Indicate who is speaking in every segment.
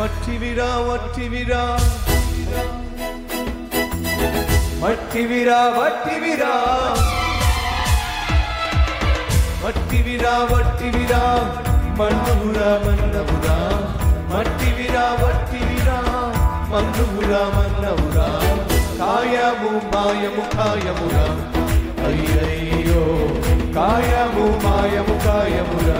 Speaker 1: మట్టివిరా మట్టివిరా మట్టివిరా మట్టివిరా మట్టివిరా మట్టివిరా మన్నురా మన్నవురా మట్టివిరా మట్టివిరా మన్నురా మన్నవురా కాయము మాయము కాయమురా అయ్యయ్యో కాయము మాయము కాయమురా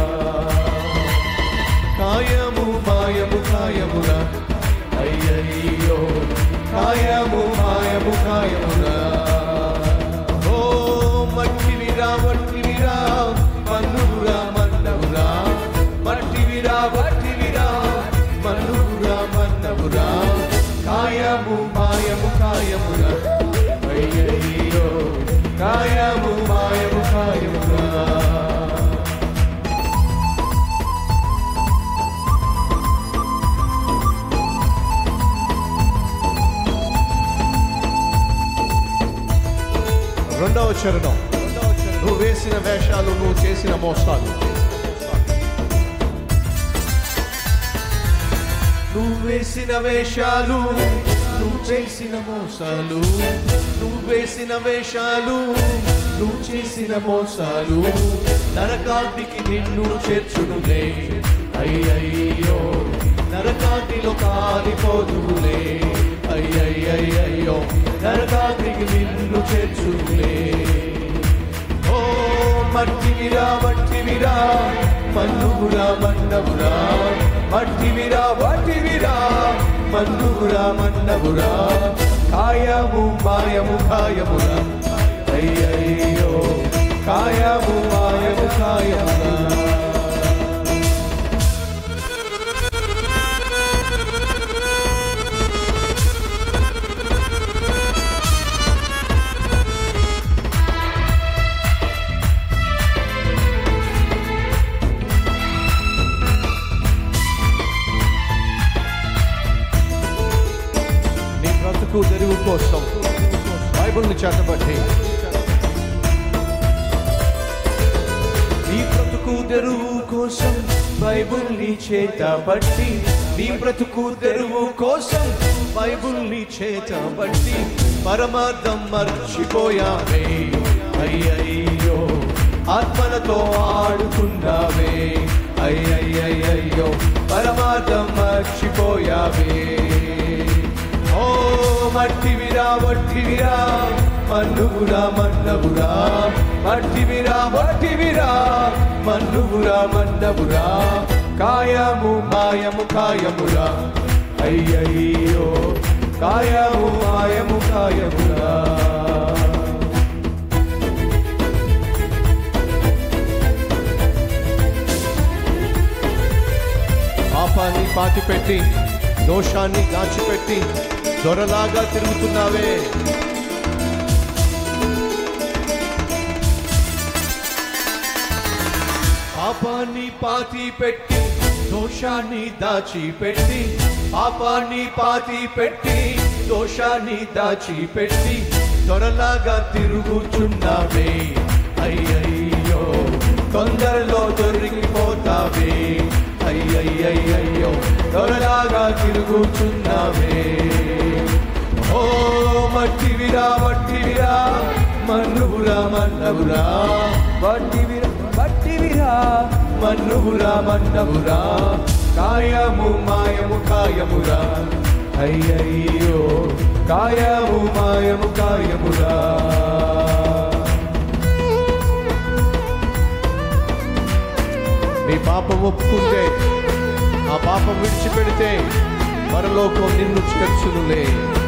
Speaker 1: కాయము మాయము కాయమురా అయ్యయ్యో కాయము మాయము కాయమురా ఓ మట్టివిరా మట్టివిరా మన్నురా మన్నవురా మట్టివిరా మట్టివిరా మన్నురా మన్నవురా కాయము మాయము కాయమురా అయ్యయ్యో కాయము మాయము కాయమురా రెండవ చరణం నువ్వు వేసిన వేషాలు నువ్వు చేసిన మోసాలు నువ్వు వేసిన వేషాలు నువ్వు చేసిన మోసాలు నువ్వు వేసిన వేషాలు నువ్వు చేసిన మోసాలు నరకాటికి నిన్ను చేర్చునులే అయ్యయ్యో నరకాటిలో కాలిపోదులే అయ్యయ్యయ్యో నరకాటికి నిన్ను చేర్చునులే ఓ మట్టివిరా మట్టివిరా మన్నుగురా మన్నవురా మట్టివిరా మట్టివిరా మన్నుగురా మన్నవురా కాయము మాయము కాయమురా అయ్యయ్యో కాయము మాయము కాయమురా నీ బ్రతుకు తెరువు కోసం బైబిల్ని చేతబట్టి నీ బ్రతుకు తెరువు కోసం బైబిల్ని చేతబట్టి నీ బ్రతుకు తెరువు కోసం బైబిల్ని చేతబట్టి పరమార్థం మర్చిపోయావే అయ్యయ్యో ఆత్మలతో ఆడుకున్నావే అయ్యయ్యయ్యో పరమార్థం మర్చిపోయావే ఓ మట్టివిరా మట్టివిరా మన్నుగురా మన్నవురా మట్టివిరా మట్టివిరా మన్నుగురా మన్నవురా కాయము మాయము కాయమురా అయ్యయ్యో కాయము మాయము కాయమురా పాపాన్ని పాతిపెట్టి దోషాన్ని దాచిపెట్టి దొరలాగా తిరుగుతున్నావే పాపాన్ని పాతి పెట్టి దోషాన్ని దాచిపెట్టి పాపాన్ని పాతి పెట్టి దోషాన్ని దాచిపెట్టి దొరలాగా తిరుగుచున్నావే అయ్యయ్యో తొందరలో దొరికిపోతావే అయ్యయ్యయ్యో దొరలాగా తిరుగుచున్నావే ఓ మట్టివిరా మట్టివిరా మన్నుగురా మన్నవురా మట్టివిరా మట్టివిరా మన్నుగురా మన్నవురా కాయము మాయము కాయమురా అయ్యయ్యో కాయము మాయము కాయమురా నీ పాపం ఒప్పుకుంటే ఆ పాపం విడిచిపెడితే పరలోకం నిన్ను చేర్చునులే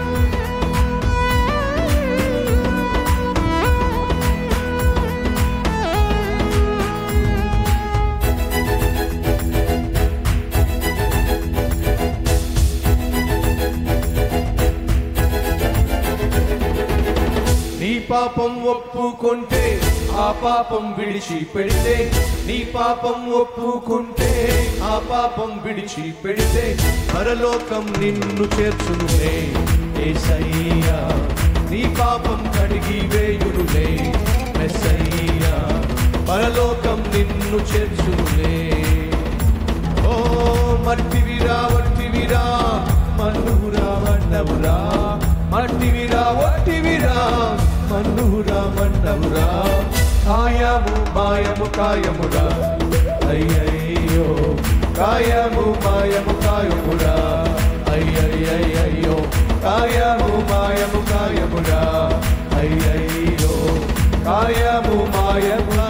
Speaker 1: నీ పాపం ఒప్పుకుంటే ఆ పాపం విడిచి పెడితే నీ పాపం ఒప్పుకుంటే ఆ పాపం విడిచి పెడితే పరలోకం నిన్ను చేర్చునులే ఏసయ్యా నీ పాపం కడిగి వేయునులే మెస్సయ్యా పరలోకం నిన్ను చేర్చునులే ఓ మట్టివిరా మట్టివిరా కాయము మాయము కాయమురా అయ్యయ్యో కాయము మాయము కాయమురా అయ్యయ్యయ్యో కాయము మాయము కాయమురా అయ్యయ్యో కాయము మాయము